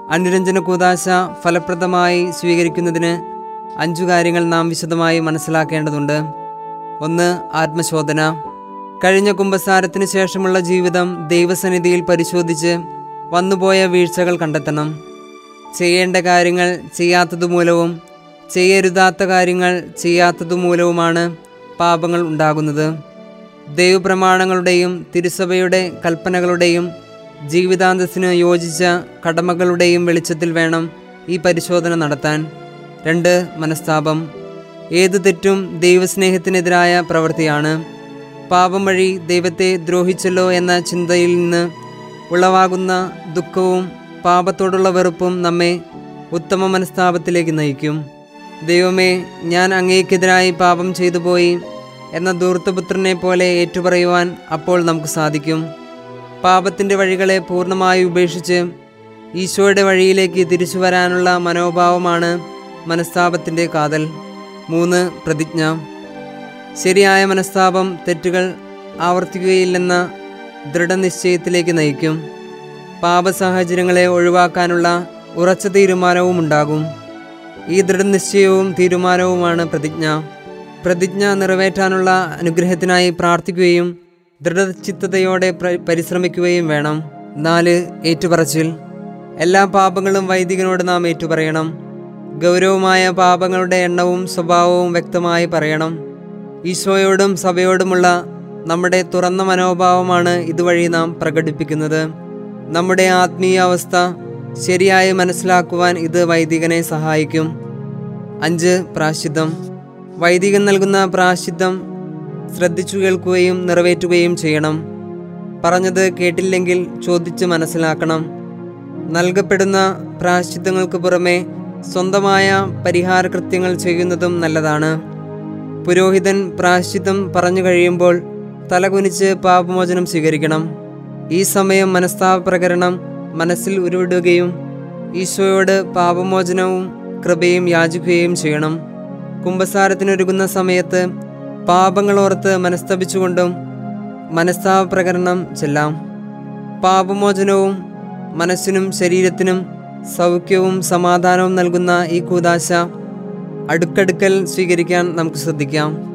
അനുരഞ്ജന കൂതാശ ഫലപ്രദമായി സ്വീകരിക്കുന്നതിന് അഞ്ചു കാര്യങ്ങൾ നാം വിശദമായി മനസ്സിലാക്കേണ്ടതുണ്ട് ഒന്ന് ആത്മശോധന കഴിഞ്ഞ കുംഭസാരത്തിന് ശേഷമുള്ള ജീവിതം ദൈവസന്നിധിയിൽ പരിശോധിച്ച് വന്നുപോയ വീഴ്ചകൾ കണ്ടെത്തണം ചെയ്യേണ്ട കാര്യങ്ങൾ ചെയ്യാത്തതുമൂലവും ചെയ്യരുതാത്ത കാര്യങ്ങൾ ചെയ്യാത്തതുമൂലവുമാണ് പാപങ്ങൾ ഉണ്ടാകുന്നത് ദൈവപ്രമാണങ്ങളുടെയും തിരുസഭയുടെ കൽപ്പനകളുടെയും ജീവിതാന്തസ്സിന് യോജിച്ച കടമകളുടെയും വെളിച്ചത്തിൽ വേണം ഈ പരിശോധന നടത്താൻ രണ്ട് മനസ്താപം ഏത് തെറ്റും ദൈവസ്നേഹത്തിനെതിരായ പ്രവൃത്തിയാണ് പാപം വഴി ദൈവത്തെ ദ്രോഹിച്ചല്ലോ എന്ന ചിന്തയിൽ നിന്ന് ഉളവാകുന്ന ദുഃഖവും പാപത്തോടുള്ള വെറുപ്പും നമ്മെ ഉത്തമ മനസ്താപത്തിലേക്ക് നയിക്കും ദൈവമേ ഞാൻ അങ്ങേക്കെതിരായി പാപം ചെയ്തു പോയി എന്ന ദൂർത്തപുത്രനെ പോലെ ഏറ്റുപറയുവാൻ അപ്പോൾ നമുക്ക് സാധിക്കും പാപത്തിൻ്റെ വഴികളെ പൂർണ്ണമായി ഉപേക്ഷിച്ച് ഈശോയുടെ വഴിയിലേക്ക് തിരിച്ചു വരാനുള്ള മനോഭാവമാണ് മനസ്താപത്തിൻ്റെ കാതൽ മൂന്ന് പ്രതിജ്ഞ ശരിയായ മനസ്താപം തെറ്റുകൾ ആവർത്തിക്കുകയില്ലെന്ന ദൃഢനിശ്ചയത്തിലേക്ക് നയിക്കും പാപസാഹചര്യങ്ങളെ ഒഴിവാക്കാനുള്ള ഉറച്ച തീരുമാനവും ഉണ്ടാകും ഈ ദൃഢനിശ്ചയവും തീരുമാനവുമാണ് പ്രതിജ്ഞ പ്രതിജ്ഞ നിറവേറ്റാനുള്ള അനുഗ്രഹത്തിനായി പ്രാർത്ഥിക്കുകയും ദൃഢചിത്തതയോടെ പ്ര- പരിശ്രമിക്കുകയും വേണം നാല് ഏറ്റുപറച്ചിൽ എല്ലാ പാപങ്ങളും വൈദികനോട് നാം ഏറ്റുപറയണം ഗൗരവമായ പാപങ്ങളുടെ എണ്ണവും സ്വഭാവവും വ്യക്തമായി പറയണം ഈശോയോടും സഭയോടുമുള്ള നമ്മുടെ തുറന്ന മനോഭാവമാണ് ഇതുവഴി നാം പ്രകടിപ്പിക്കുന്നത് നമ്മുടെ ആത്മീയ അവസ്ഥ ശരിയായി മനസ്സിലാക്കുവാൻ ഇത് വൈദികനെ സഹായിക്കും അഞ്ച് പ്രാശ്ചിത്തം വൈദികൻ നൽകുന്ന പ്രാശ്ചിത്തം ശ്രദ്ധിച്ചു കേൾക്കുകയും നിറവേറ്റുകയും ചെയ്യണം പറഞ്ഞത് കേട്ടില്ലെങ്കിൽ ചോദിച്ച് മനസ്സിലാക്കണം നൽകപ്പെടുന്ന പ്രാശ്ചിത്തങ്ങൾക്ക് പുറമെ സ്വന്തമായ പരിഹാര കൃത്യങ്ങൾ ചെയ്യുന്നതും നല്ലതാണ് പുരോഹിതൻ പ്രാശ്ചിത്തം പറഞ്ഞു കഴിയുമ്പോൾ തലകുനിച്ച് പാപമോചനം സ്വീകരിക്കണം ഈ സമയം മനസ്താപ പ്രകരണം മനസ്സിൽ ഉരുവിടുകയും ഈശോയോട് പാപമോചനവും കൃപയും യാചിക്കുകയും ചെയ്യണം കുംഭസാരത്തിനൊരുങ്ങുന്ന സമയത്ത് പാപങ്ങളോർത്ത് മനസ്തപിച്ചുകൊണ്ടും മനസ്താപ പ്രകരണം ചെല്ലാം പാപമോചനവും മനസ്സിനും ശരീരത്തിനും സൗഖ്യവും സമാധാനവും നൽകുന്ന ഈ കൂതാശ അടുക്കടുക്കൽ സ്വീകരിക്കാൻ നമുക്ക് ശ്രദ്ധിക്കാം